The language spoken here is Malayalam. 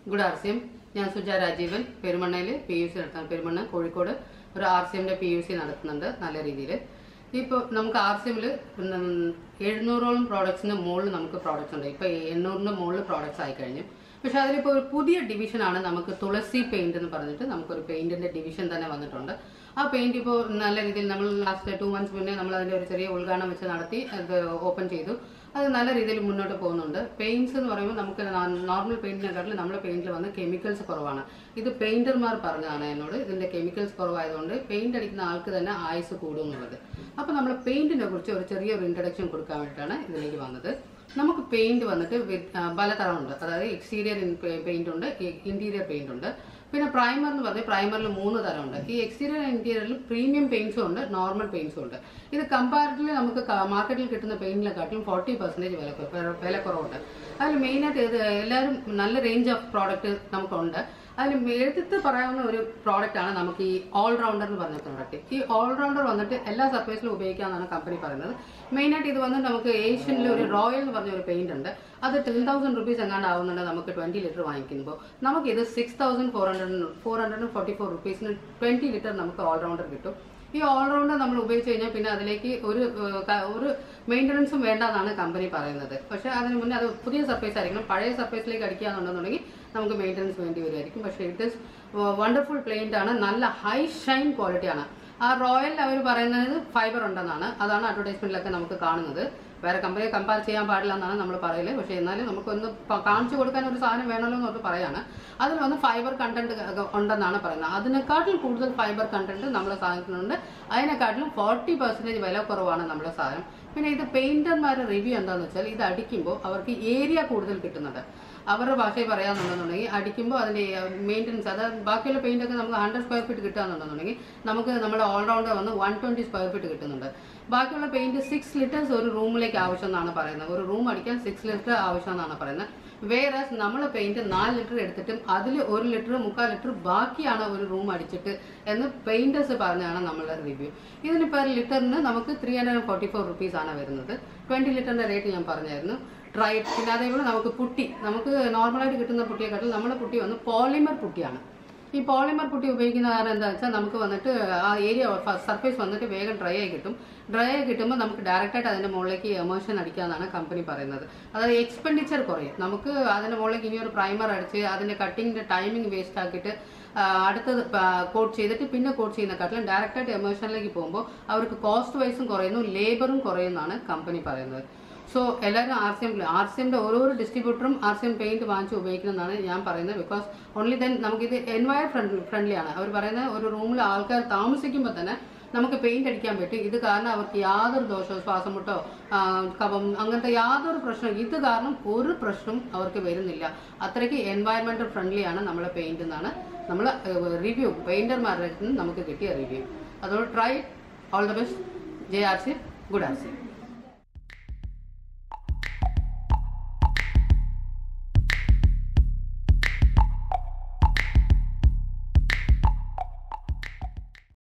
ഗുഡ് ആർ സി എം ഞാൻ സുജ രാജീവൻ പെരുമണ്ണയിൽ പി യു സി നടത്താൻ പെരുമണ്ണ കോഴിക്കോട് ഒരു ആർ സി എമ്മിന്റെ പി യു സി നടത്തുന്നുണ്ട് നല്ല രീതിയിൽ ഇപ്പോൾ നമുക്ക് ആർ സി എമ്മിൽ എഴുന്നൂറോളം പ്രോഡക്ട്സിന് മുകളിൽ നമുക്ക് പ്രോഡക്ട്സ് ഉണ്ട് ഇപ്പോൾ എണ്ണൂറിന് മുകളിൽ പ്രോഡക്ട്സ് ആയി കഴിഞ്ഞു പക്ഷെ അതിലിപ്പോൾ ഒരു പുതിയ ഡിവിഷനാണ് നമുക്ക് തുളസി പെയിന്റ് എന്ന് പറഞ്ഞിട്ട് നമുക്കൊരു പെയിന്റിന്റെ ഡിവിഷൻ തന്നെ വന്നിട്ടുണ്ട് ആ പെയിന്റ് ഇപ്പോൾ നല്ല രീതിയിൽ നമ്മൾ ലാസ്റ്റ് ടു മന്ത്സ് മുന്നേ നമ്മൾ അതിന്റെ ഒരു ചെറിയ ഉദ്ഘാടനം വെച്ച് നടത്തി അത് ഓപ്പൺ ചെയ്തു അത് നല്ല രീതിയിൽ മുന്നോട്ട് പോകുന്നുണ്ട് പെയിന്റ്സ് എന്ന് പറയുമ്പോൾ നമുക്ക് നോർമൽ പെയിന്റിനെക്കാട്ടിൽ നമ്മുടെ പെയിന്റിൽ വന്ന് കെമിക്കൽസ് കുറവാണ് ഇത് പെയിന്റർമാർ പറഞ്ഞതാണ് എന്നോട് ഇതിന്റെ കെമിക്കൽസ് കുറവായതുകൊണ്ട് പെയിന്റ് അടിക്കുന്ന ആൾക്ക് തന്നെ ആയുസ് കൂടും എന്നുള്ളത് അപ്പോൾ നമ്മൾ പെയിന്റിനെ കുറിച്ച് ഒരു ചെറിയൊരു ഇൻട്രഡക്ഷൻ കൊടുക്കാൻ വേണ്ടിയിട്ടാണ് ഇതിലേക്ക് വന്നത് നമുക്ക് പെയിന്റ് വന്നിട്ട് with- ആ, പലതരമുണ്ട് അതായത് എക്സ്റ്റീരിയർ പെയിന്റ് ഉണ്ട് ഇന്റീരിയർ പെയിന്റ് ഉണ്ട് പിന്നെ പ്രൈമർ എന്ന് പറഞ്ഞാൽ പ്രൈമറിൽ മൂന്ന് തരമുണ്ട് ഈ എക്സ്റ്റീരിയർ ഇന്റീരിയറിൽ പ്രീമിയം പെയിന്റ്സും ഉണ്ട് നോർമൽ പെയിന്റ്സും ഉണ്ട് ഇത് കമ്പാരിറ്റീവ്ലി നമുക്ക് മാർക്കറ്റിൽ കിട്ടുന്ന പെയിന്റിനെക്കാട്ടിലും ഫോർട്ടി പെർസെന്റേജ് വില കുറ- വില കുറവുണ്ട് അതിൽ മെയിനായിട്ട് ഇത് എല്ലാവരും നല്ല റേഞ്ച് ഓഫ് പ്രോഡക്റ്റ് നമുക്കുണ്ട് അതിൽ എടുത്ത് പറയാവുന്ന ഒരു പ്രോഡക്റ്റ് ആണ് നമുക്ക് ഈ ഓൾറൗണ്ടർ എന്ന് പറഞ്ഞ പ്രോഡക്റ്റ് ഈ ഓൾറൗണ്ടർ വന്നിട്ട് എല്ലാ സർഫേസിലും ഉപയോഗിക്കാമെന്നാണ് കമ്പനി പറയുന്നത് മെയിനായിട്ട് ഇത് വന്നിട്ട് നമുക്ക് ഏഷ്യനിൽ ഒരു റോയൽ എന്ന് പറഞ്ഞ ഒരു പെയിന്റ് ഉണ്ട് അത് ടെൻ തൗസൻഡ് റുപ്പീസ് എങ്ങാണ്ട് ആവുന്നുണ്ട് നമുക്ക് ട്വന്റി ലിറ്റർ വാങ്ങിക്കുമ്പോൾ നമുക്ക് ഇത് six thousand four hundred four hundred forty four റുപ്പീസിന് ട്വന്റി ലിറ്റർ നമുക്ക് ഓൾറൗണ്ടർ കിട്ടും ഈ ഓൾറൗണ്ടർ നമ്മൾ ഉപയോഗിച്ച് കഴിഞ്ഞാൽ പിന്നെ അതിലേക്ക് ഒരു ഏഹ്, ക- ഒരു മെയിൻ്റനൻസും വേണ്ടെന്നാണ് കമ്പനി പറയുന്നത് പക്ഷേ അതിന് മുന്നേ അത് പുതിയ സർഫേസ് ആയിരിക്കണം പഴയ സർഫേസിലേക്ക് അടിക്കുകയാണെന്നുണ്ടെങ്കിൽ നമുക്ക് മെയിൻ്റനൻസ് വേണ്ടി വരുമായിരിക്കും പക്ഷേ ഇറ്റ് ഇസ് വണ്ടർഫുൾ പ്ലെയിൻ്റ് ആണ് നല്ല ഹൈ ഷൈൻ ക്വാളിറ്റിയാണ് ആ റോയൽ അവർ പറയുന്നത് ഫൈബർ ഉണ്ടെന്നാണ് അതാണ് അഡ്വർടൈസ്മെന്റിലൊക്കെ നമുക്ക് കാണുന്നത് വേറെ കമ്പനിയെ കമ്പയർ ചെയ്യാൻ പാടില്ല എന്നാണ് നമ്മൾ പറയല് പക്ഷേ എന്നാലും നമുക്കൊന്ന് പ- കാണിച്ചു കൊടുക്കാൻ ഒരു സാധനം വേണമല്ലോ എന്നൊക്കെ പറയാണ് അതിൽ വന്ന് ഫൈബർ കണ്ടന്റ് ഉണ്ടെന്നാണ് പറയുന്നത് അതിനെക്കാട്ടിലും കൂടുതൽ ഫൈബർ കണ്ടന്റ് നമ്മുടെ സാധനത്തിനുണ്ട് അതിനെക്കാട്ടിലും ഫോർട്ടി പെർസെന്റേജ് വില കുറവാണ് നമ്മുടെ സാധനം പിന്നെ ഇത് പെയിന്റർമാരുടെ റിവ്യൂ എന്താണെന്ന് വെച്ചാൽ ഇത് അടിക്കുമ്പോൾ അവർക്ക് ഏരിയ കൂടുതൽ കിട്ടുന്നുണ്ട് അവരുടെ ഭാഷയിൽ പറയാന്നുണ്ടെന്നുണ്ടെങ്കിൽ അടിക്കുമ്പോൾ അതിന്റെ മെയിൻ്റനൻസ് അതായത് ബാക്കിയുള്ള പെയിന്റ് ഒക്കെ നമുക്ക് ഹൺഡ്രഡ് സ്ക്വയർ ഫീറ്റ് കിട്ടുകയാണെന്നുണ്ടെങ്കിൽ നമുക്ക് നമ്മുടെ ഓൾറൗണ്ടർ വന്ന് വൺ ട്വന്റി സ്ക്വയർ ഫീറ്റ് കിട്ടുന്നുണ്ട് ബാക്കിയുള്ള പെയിന്റ് സിക്സ് ലിറ്റേഴ്സ് ഒരു റൂമിലേക്ക് ആവശ്യം എന്നാണ് പറയുന്നത് ഒരു റൂം അടിക്കാൻ സിക്സ് ലിറ്റർ ആവശ്യം എന്നാണ് പറയുന്നത് വേറെ നമ്മൾ പെയിന്റ് നാല് ലിറ്റർ എടുത്തിട്ടും അതിൽ ഒരു ലിറ്റർ മുക്കാൽ ലിറ്റർ ബാക്കിയാണ് ഒരു റൂം അടിച്ചിട്ട് എന്ന് പെയിന്റേഴ്സ് പറഞ്ഞാണ് നമ്മളുടെ റിവ്യൂ ഇതിന് പെർ ലിറ്ററിന് നമുക്ക് three hundred forty four rupees ആണ് വരുന്നത് ട്വന്റി ലിറ്ററിന്റെ റേറ്റ് ഞാൻ പറഞ്ഞായിരുന്നു ഡ്രൈ പിന്നെ അതേപോലെ നമുക്ക് പുട്ടി നമുക്ക് നോർമലായിട്ട് കിട്ടുന്ന പുട്ടിയെക്കാട്ടിൽ നമ്മുടെ പുട്ടി വന്ന് പോളിമർ പുട്ടിയാണ് ഈ പോളിമർ പുട്ടി ഉപയോഗിക്കുന്ന കാരണം എന്താ വെച്ചാൽ നമുക്ക് വന്നിട്ട് ആ ഏരിയ സർഫേസ് വന്നിട്ട് വേഗം ഡ്രൈ ആയി കിട്ടും ഡ്രൈ ആയി കിട്ടുമ്പോൾ നമുക്ക് ഡയറക്റ്റായിട്ട് അതിന്റെ മുകളിലേക്ക് എമോഷൻ അടിക്കാന്നാണ് കമ്പനി പറയുന്നത് അതായത് എക്സ്പെൻഡിച്ചർ കുറയും നമുക്ക് അതിന്റെ മുകളിലേക്ക് ഇനി ഒരു പ്രൈമർ അടിച്ച് അതിന്റെ കട്ടിങ്ങിന്റെ ടൈമിംഗ് വേസ്റ്റ് ആക്കിയിട്ട് ആ, അടുത്തത് കോട്ട് ചെയ്തിട്ട് പിന്നെ കോട്ട് ചെയ്യുന്നതിനെക്കാട്ടിലും ഡയറക്റ്റായിട്ട് എമോഷനിലേക്ക് പോകുമ്പോൾ അവർക്ക് കോസ്റ്റ് വൈസും കുറയുന്നു ലേബറും കുറയുമെന്നാണ് കമ്പനി പറയുന്നത് സോ എല്ലാവരും R C M R C എമ്മിന്റെ ഓരോരോ ഡിസ്ട്രിബ്യൂട്ടറും ആർ സി എം പെയിന്റ് വാങ്ങിച്ച് ഉപയോഗിക്കണമെന്നാണ് ഞാൻ പറയുന്നത് ബിക്കോസ് ഓൺലി ദെൻ നമുക്കിത് എൻവയർ ഫ്രണ്ട്ലി ആണ് അവർ പറയുന്നത് ഒരു റൂമിൽ ആൾക്കാർ താമസിക്കുമ്പോൾ തന്നെ നമുക്ക് പെയിന്റ് അടിക്കാൻ പറ്റും ഇത് കാരണം അവർക്ക് യാതൊരു ദോഷവും ശ്വാസം മുട്ടോ ആ, കഫം അങ്ങനത്തെ യാതൊരു പ്രശ്നവും ഇത് കാരണം ഒരു പ്രശ്നവും അവർക്ക് വരുന്നില്ല അത്രയ്ക്ക് എൻവയറമെന്റൽ ഫ്രണ്ട്ലി ആണ് നമ്മളെ പെയിന്റ് എന്നാണ് നമ്മൾ റിവ്യൂ പെയിന്റർമാരുടെ അടുത്ത് നിന്ന് നമുക്ക് കിട്ടിയ റിവ്യൂ അതുകൊണ്ട് try all the best J R C good R C